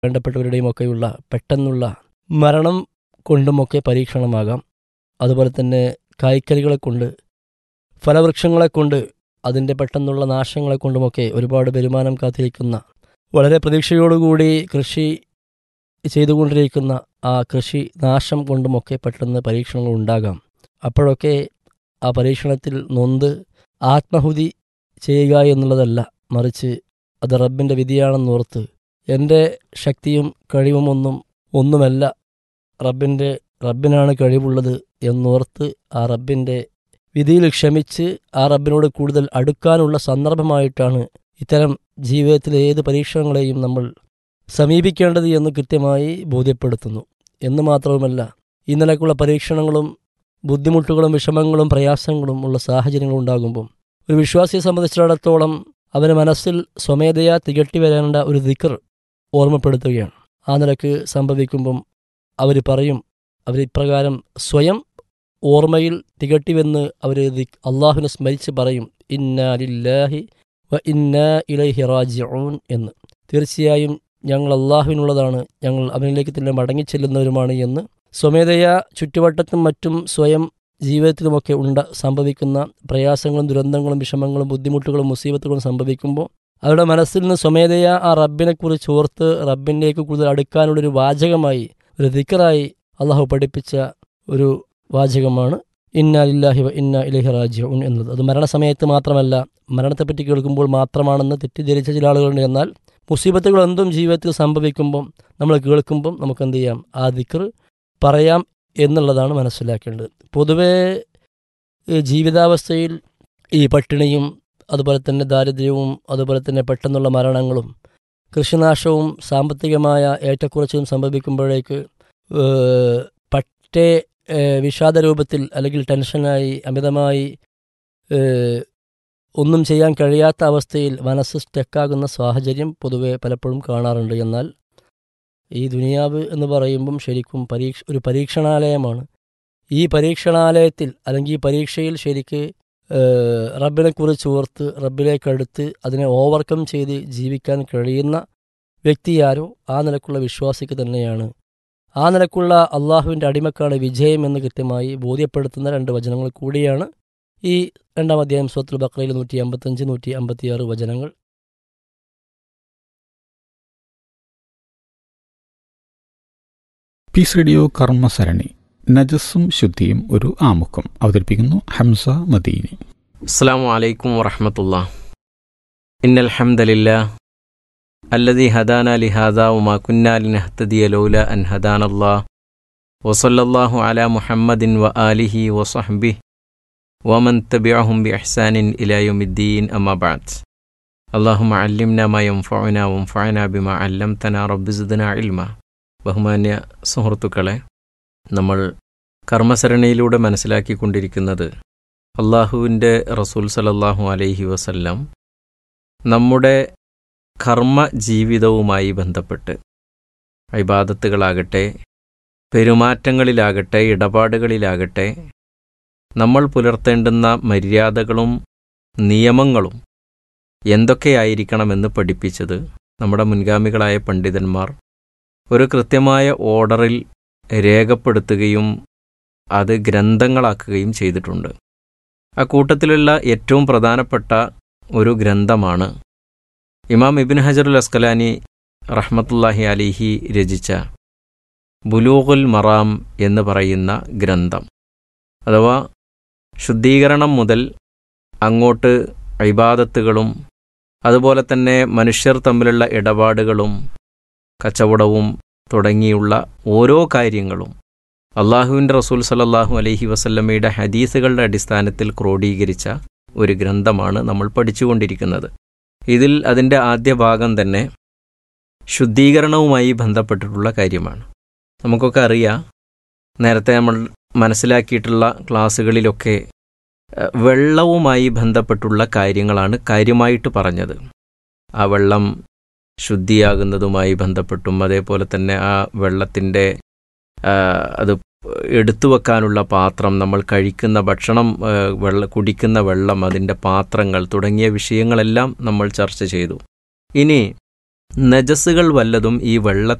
വേണ്ടപ്പെട്ടവരുടെയും ഒക്കെയുള്ള പെട്ടെന്നുള്ള മരണം കൊണ്ടുമൊക്കെ പരീക്ഷണമാകാം അതുപോലെ തന്നെ കായ്ക്കറികളെ കൊണ്ട് ഫലവൃക്ഷങ്ങളെ കൊണ്ട് അതിൻ്റെ പെട്ടെന്നുള്ള നാശങ്ങളെ കൊണ്ടുമൊക്കെ ഒരുപാട് വരുമാനം കാത്തിരിക്കുന്ന വളരെ പ്രതീക്ഷയോടുകൂടി കൃഷി ചെയ്തുകൊണ്ടിരിക്കുന്ന ആ കൃഷി നാശം കൊണ്ടുമൊക്കെ പെട്ടെന്ന് പരീക്ഷണങ്ങൾ ഉണ്ടാകാം അപ്പോഴൊക്കെ ആ പരീക്ഷണത്തിൽ നൊന്ത് ആത്മഹുതി ചെയ്യുക എന്നുള്ളതല്ല മറിച്ച് അത് റബ്ബിൻ്റെ വിധിയാണെന്നോർത്ത് എൻ്റെ ശക്തിയും കഴിവുമൊന്നും ഒന്നുമല്ല റബ്ബിൻ്റെ റബ്ബിനാണ് കഴിവുള്ളത് എന്നോർത്ത് ആ റബ്ബിൻ്റെ വിധിയിൽ ക്ഷമിച്ച് ആ റബ്ബിനോട് കൂടുതൽ അടുക്കാനുള്ള സന്ദർഭമായിട്ടാണ് ഇത്തരം ജീവിതത്തിലെ ഏത് പരീക്ഷണങ്ങളെയും നമ്മൾ സമീപിക്കേണ്ടത് എന്ന് കൃത്യമായി ബോധ്യപ്പെടുത്തുന്നു എന്ന് മാത്രവുമല്ല ഈ നിലക്കുള്ള പരീക്ഷണങ്ങളും ബുദ്ധിമുട്ടുകളും വിഷമങ്ങളും പ്രയാസങ്ങളും ഉള്ള സാഹചര്യങ്ങൾ ഉണ്ടാകുമ്പോൾ ഒരു വിശ്വാസിയെ സംബന്ധിച്ചിടത്തോളം അവന് മനസ്സിൽ സ്വമേധയാ തികട്ടി വരേണ്ട ഒരു ദിക്കർ ഓർമ്മപ്പെടുത്തുകയാണ് ആ നിലക്ക് സംഭവിക്കുമ്പം അവർ പറയും അവരിപ്രകാരം സ്വയം ഓർമ്മയിൽ തികട്ടിവെന്ന് അവർ അള്ളാഹുവിനെ സ്മരിച്ച് പറയും ഇന്നാ ലില്ലാഹി വ ഇന്നാ ഇലൈഹി റാജിഊൻ എന്ന് തീർച്ചയായും ഞങ്ങൾ അള്ളാഹുവിനുള്ളതാണ് ഞങ്ങൾ അവനിലേക്ക് തന്നെ മടങ്ങിച്ചെല്ലുന്നവരുമാണ് എന്ന് സ്വമേധയാ ചുറ്റുവട്ടത്തും മറ്റും സ്വയം ജീവിതത്തിലുമൊക്കെ ഉണ്ട സംഭവിക്കുന്ന പ്രയാസങ്ങളും ദുരന്തങ്ങളും വിഷമങ്ങളും ബുദ്ധിമുട്ടുകളും മുസീബത്തുകളും സംഭവിക്കുമ്പോൾ അവരുടെ മനസ്സിൽ നിന്ന് സ്വമേധയാ ആ റബ്ബിനെക്കുറിച്ച് ഓർത്ത് റബ്ബിലേക്ക് കൂടുതൽ അടുക്കാനുള്ളൊരു വാചകമായി ഒരു ദിക്കറായി അള്ളാഹു പഠിപ്പിച്ച ഒരു വാചകമാണ് ഇന്ന ഇല്ലാഹി ഇന്ന ഇലഹി റാജിഉൻ എന്നത് അത് മരണസമയത്ത് മാത്രമല്ല മരണത്തെപ്പറ്റി കേൾക്കുമ്പോൾ മാത്രമാണെന്ന് തെറ്റിദ്ധരിച്ച ചില ആളുകളുണ്ട് എന്നാൽ മുസീബത്തുകൾ എന്തും ജീവിതത്തിൽ സംഭവിക്കുമ്പം നമ്മൾ കേൾക്കുമ്പം നമുക്ക് എന്ത് ചെയ്യാം ആ ദിക്കർ പറയാം എന്നുള്ളതാണ് മനസ്സിലാക്കേണ്ടത് പൊതുവേ ജീവിതാവസ്ഥയിൽ ഈ പട്ടിണിയും അതുപോലെ തന്നെ ദാരിദ്ര്യവും അതുപോലെ തന്നെ പെട്ടെന്നുള്ള മരണങ്ങളും കൃഷിനാശവും സാമ്പത്തികമായ ഏറ്റക്കുറച്ചിലും സംഭവിക്കുമ്പോഴേക്ക് പറ്റേ വിഷാദ രൂപത്തിൽ അല്ലെങ്കിൽ ടെൻഷനായി അമിതമായി ഒന്നും ചെയ്യാൻ കഴിയാത്ത അവസ്ഥയിൽ മനസ്സ് സ്റ്റക്കാകുന്ന സാഹചര്യം പൊതുവെ പലപ്പോഴും കാണാറുണ്ട് എന്നാൽ ഈ ദുനിയാവ് എന്ന് പറയുമ്പം ശരിക്കും പരീക്ഷ ഒരു പരീക്ഷണാലയമാണ് ഈ പരീക്ഷണാലയത്തിൽ അല്ലെങ്കിൽ ഈ പരീക്ഷയിൽ ശരിക്ക് റബ്ബിനെക്കുറിച്ച് ഓർത്ത് റബ്ബിലേക്കടുത്ത് അതിനെ ഓവർകം ചെയ്ത് ജീവിക്കാൻ കഴിയുന്ന വ്യക്തിയാരോ ആ നിലക്കുള്ള വിശ്വാസിക്ക് തന്നെയാണ് ആ നിലക്കുള്ള അള്ളാഹുവിൻ്റെ അടിമക്കാണ് വിജയം എന്ന് കൃത്യമായി ബോധ്യപ്പെടുത്തുന്ന രണ്ട് വചനങ്ങൾ കൂടിയാണ് ഈ രണ്ടാം അധ്യായം സ്വത്തുൽ ബക്രയിൽ നൂറ്റി അമ്പത്തഞ്ച് നൂറ്റി അമ്പത്തിയാറ് വചനങ്ങൾ പീസ് റേഡിയോ കർമ്മസരണി നജസ്സും ശുദ്ധിയും ഒരു ആമുഖം അവതരിപ്പിക്കുന്നു ഹംസ മദീനി അസ്സാം വലൈക്കും വറഹമത്തുള്ള ഇന്നൽ ഹംദലില്ലാ الذي هدانا لهذا وما كنا لنهتدي لولا أن هدانا الله وصلى الله على محمد وآله وصحبه ومن تبعهم بإحسان إلى يوم الدين أما بعد اللهم علمنا ما ينفعنا وانفعنا بما علمتنا رب زدنا علما ബഹുമാന്യ സുഹൃത്തുക്കളെ നമ്മൾ കർമ്മസരണിയിലൂടെ മനസ്സിലാക്കിക്കൊണ്ടിരിക്കുന്നത് അള്ളാഹുവിൻ്റെ റസൂൽ സലല്ലാഹു അലൈഹി വസല്ലം നമ്മുടെ കർമ്മ ജീവിതവുമായി ബന്ധപ്പെട്ട് ഇബാദത്തുകളാകട്ടെ പെരുമാറ്റങ്ങളിലാകട്ടെ ഇടപാടുകളിലാകട്ടെ നമ്മൾ പുലർത്തേണ്ടുന്ന മര്യാദകളും നിയമങ്ങളും എന്തൊക്കെയായിരിക്കണമെന്ന് പഠിപ്പിച്ചത് നമ്മുടെ മുൻഗാമികളായ പണ്ഡിതന്മാർ ഒരു കൃത്യമായ ഓർഡറിൽ രേഖപ്പെടുത്തുകയും അത് ഗ്രന്ഥങ്ങളാക്കുകയും ചെയ്തിട്ടുണ്ട് ആ കൂട്ടത്തിലുള്ള ഏറ്റവും പ്രധാനപ്പെട്ട ഒരു ഗ്രന്ഥമാണ് ഇമാം ഇബിൻ ഹജറുൽ അസ്കലാനി റഹ്മത്തുല്ലാഹി അലിഹി രചിച്ച ബുലൂഖുൽ മറാം എന്ന് പറയുന്ന ഗ്രന്ഥം അഥവാ ശുദ്ധീകരണം മുതൽ അങ്ങോട്ട് ഇബാദത്തുകളും അതുപോലെ തന്നെ മനുഷ്യർ തമ്മിലുള്ള ഇടപാടുകളും കച്ചവടവും തുടങ്ങിയുള്ള ഓരോ കാര്യങ്ങളും അള്ളാഹുവിൻ്റെ റസൂൽ സലല്ലാഹു അലൈഹി വസല്ലമ്മയുടെ ഹദീസുകളുടെ അടിസ്ഥാനത്തിൽ ക്രോഡീകരിച്ച ഒരു ഗ്രന്ഥമാണ് നമ്മൾ പഠിച്ചുകൊണ്ടിരിക്കുന്നത് ഇതിൽ അതിൻ്റെ ആദ്യ ഭാഗം തന്നെ ശുദ്ധീകരണവുമായി ബന്ധപ്പെട്ടിട്ടുള്ള കാര്യമാണ് നമുക്കൊക്കെ അറിയാം നേരത്തെ നമ്മൾ മനസ്സിലാക്കിയിട്ടുള്ള ക്ലാസ്സുകളിലൊക്കെ വെള്ളവുമായി ബന്ധപ്പെട്ടുള്ള കാര്യങ്ങളാണ് കാര്യമായിട്ട് പറഞ്ഞത് ആ വെള്ളം ശുദ്ധിയാകുന്നതുമായി ബന്ധപ്പെട്ടും അതേപോലെ തന്നെ ആ വെള്ളത്തിൻ്റെ അത് എടുത്തു വെക്കാനുള്ള പാത്രം നമ്മൾ കഴിക്കുന്ന ഭക്ഷണം വെള്ള കുടിക്കുന്ന വെള്ളം അതിൻ്റെ പാത്രങ്ങൾ തുടങ്ങിയ വിഷയങ്ങളെല്ലാം നമ്മൾ ചർച്ച ചെയ്തു ഇനി നജസ്സുകൾ വല്ലതും ഈ വെള്ള